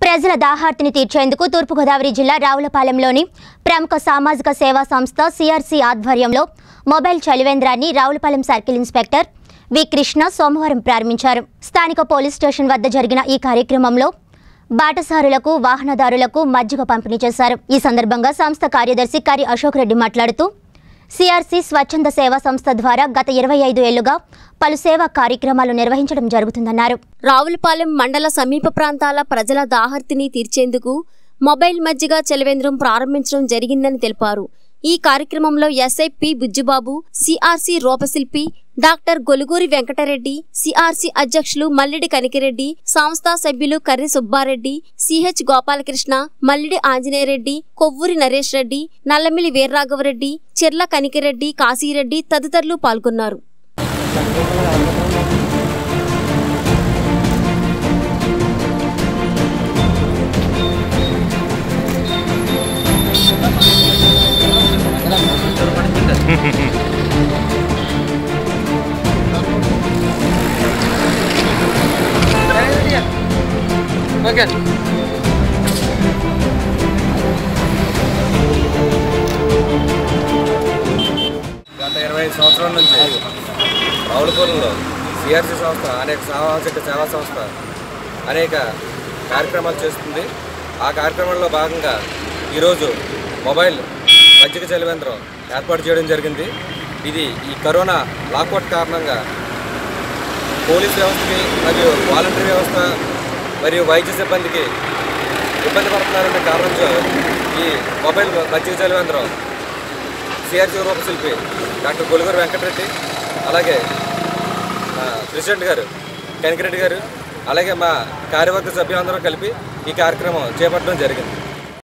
ప్రజల దాహార్తిని తీర్చేందుకు తూర్పుగోదావరి జిల్లా రావులపాలెంలోని ప్రముఖ సామాజిక సేవా సంస్థ సిఆర్సి ఆధ్వర్యంలో మొబైల్ చలివేంద్రాన్ని Ravulapalem circle inspector V Krishna సోమవారం ప్రారంభించారు స్థానిక పోలీస్ స్టేషన్ వద్ద జరిగిన ఈ కార్యక్రమంలో బాటసారులకు వాహనదారులకు మజ్జిగ పంపిణీ చేశారు ఈ సందర్భంగా సంస్థ కార్యదర్శి కరి అశోక్ రెడ్డి మాట్లాడుతూ సిఆర్సి స్వచ్ఛంద సేవా సంస్థ ద్వారా గత ఇరవై ఐదు ఏళ్లుగా పలు సేవా కార్యక్రమాలు నిర్వహించడం జరుగుతుందన్నారు రావులపాలెం మండల సమీప ప్రాంతాల ప్రజల దాహర్తిని తీర్చేందుకు మొబైల్ మజ్జిగ చెలవేంద్రం ప్రారంభించడం జరిగిందని తెలిపారు ఈ కార్యక్రమంలో ఎస్ఐ పి బుజ్జిబాబు సిఆర్సి రూపశిల్పి డాక్టర్ గొలుగూరి వెంకటరెడ్డి సిఆర్సి అధ్యక్షులు మల్లిడి కనికిరెడ్డి సంస్థా సభ్యులు కర్రి సుబ్బారెడ్డి సిహెచ్ గోపాలకృష్ణ మల్లిడి ఆంజనేయరెడ్డి కొవ్వూరి నరేష్ రెడ్డి నల్లమిలి వీర్రాఘవరెడ్డి చిర్ల కనికిరెడ్డి కాశీరెడ్డి తదితరులు పాల్గొన్నారు ఓకే గత ఇరవై ఐదు సంవత్సరాల నుంచి రావులపూర్లో సిఆర్సి సంస్థ అనేక సామాజిక సేవా సంస్థ అనేక కార్యక్రమాలు చేస్తుంది ఆ కార్యక్రమంలో భాగంగా ఈరోజు మొబైల్ మజ్జిగ చలివేంద్రం ఏర్పాటు చేయడం జరిగింది ఇది ఈ కరోనా లాక్అవుట్ కారణంగా పోలీస్ వ్యవస్థకి మరియు వాలంటరీ వ్యవస్థ మరియు వైద్య సిబ్బందికి ఇబ్బంది పడుతున్నారనే కారణంతో ఈ మొబైల్ మజ్జిగ చలివేంద్రం సిఆర్జీ రూపశిల్పి డాక్టర్ గొలుగురు వెంకటరెడ్డి అలాగే మా ప్రెసిడెంట్ గారు కనికిరెడ్డి గారు అలాగే మా కార్యవర్గ సభ్యులందరూ కలిపి ఈ కార్యక్రమం చేపట్టడం జరిగింది